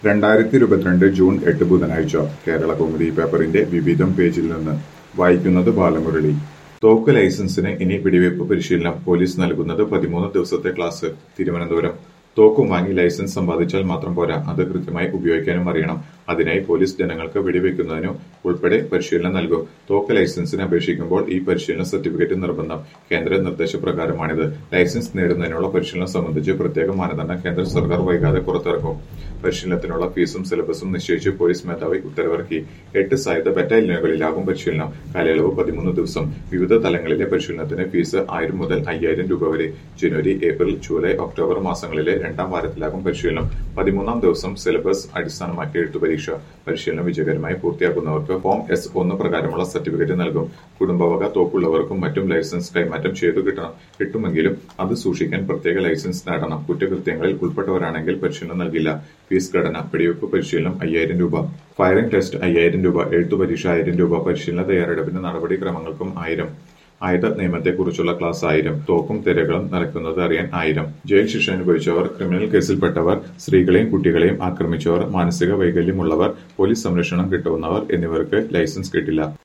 രണ്ടായിരത്തി ഇരുപത്തിരണ്ട് ജൂൺ എട്ട് ബുധനാഴ്ച കേരള കൗമുദി പേപ്പറിന്റെ വിവിധം പേജിൽ നിന്ന് വായിക്കുന്നത് ബാലമുരളി തോക്ക് ലൈസൻസിന് ഇനി വെടിവയ്പ് പരിശീലനം പോലീസ് നൽകുന്നത് പതിമൂന്ന് ദിവസത്തെ ക്ലാസ് തിരുവനന്തപുരം തോക്കും വാങ്ങി ലൈസൻസ് സമ്പാദിച്ചാൽ മാത്രം പോരാ അത് കൃത്യമായി ഉപയോഗിക്കാനും അറിയണം അതിനായി പോലീസ് ജനങ്ങൾക്ക് വെടിവെക്കുന്നതിനും ഉൾപ്പെടെ പരിശീലനം നൽകും തോക്ക് ലൈസൻസിന് അപേക്ഷിക്കുമ്പോൾ ഈ പരിശീലന സർട്ടിഫിക്കറ്റ് നിർബന്ധം കേന്ദ്ര നിർദ്ദേശപ്രകാരമാണിത് ലൈസൻസ് നേടുന്നതിനുള്ള പരിശീലനം സംബന്ധിച്ച് പ്രത്യേക മാനദണ്ഡം കേന്ദ്ര സർക്കാർ വൈകാതെ പുറത്തിറക്കും പരിശീലനത്തിനുള്ള ഫീസും സിലബസും നിശ്ചയിച്ച് പോലീസ് മേധാവി ഉത്തരവിറക്കി എട്ട് സായുധ ബറ്റാലിയനുകളിലാകും പരിശീലനം കാലയളവ് പതിമൂന്ന് ദിവസം വിവിധ തലങ്ങളിലെ പരിശീലനത്തിന് ഫീസ് ആയിരം മുതൽ അയ്യായിരം രൂപ വരെ ജനുവരി ഏപ്രിൽ ജൂലൈ ഒക്ടോബർ മാസങ്ങളിലെ രണ്ടാം വാരത്തിലാകും പരിശീലനം പതിമൂന്നാം ദിവസം സിലബസ് അടിസ്ഥാനമാക്കി എഴുത്തു പരീക്ഷ പരിശീലനം വിജയകരമായി പൂർത്തിയാക്കുന്നവർക്ക് ഫോം എസ് ഒന്ന് പ്രകാരമുള്ള സർട്ടിഫിക്കറ്റ് നൽകും കുടുംബവക തോക്കുള്ളവർക്കും മറ്റും ലൈസൻസ് കൈമാറ്റം ചെയ്തു കിട്ടണം കിട്ടുമെങ്കിലും അത് സൂക്ഷിക്കാൻ പ്രത്യേക ലൈസൻസ് നേടണം കുറ്റകൃത്യങ്ങളിൽ ഉൾപ്പെട്ടവരാണെങ്കിൽ പരിശീലനം നൽകില്ല ഫീസ് ഘടന വെടിവെപ്പ് പരിശീലനം അയ്യായിരം രൂപ ഫയറിംഗ് ടെസ്റ്റ് അയ്യായിരം രൂപ എഴുത്തു പരീക്ഷ ആയിരം രൂപ പരിശീലന തയ്യാറെടുപ്പിന് നടപടിക്രമങ്ങൾക്കും ആയിരം ആയുധ നിയമത്തെക്കുറിച്ചുള്ള ക്ലാസ് ആയിരം തോക്കും തിരകളും നടക്കുന്നത് അറിയാൻ ആയിരം ജയിൽ ശിക്ഷ അനുഭവിച്ചവർ ക്രിമിനൽ കേസിൽപ്പെട്ടവർ സ്ത്രീകളെയും കുട്ടികളെയും ആക്രമിച്ചവർ മാനസിക വൈകല്യമുള്ളവർ പോലീസ് സംരക്ഷണം കിട്ടുന്നവർ എന്നിവർക്ക് ലൈസൻസ് കിട്ടില്ല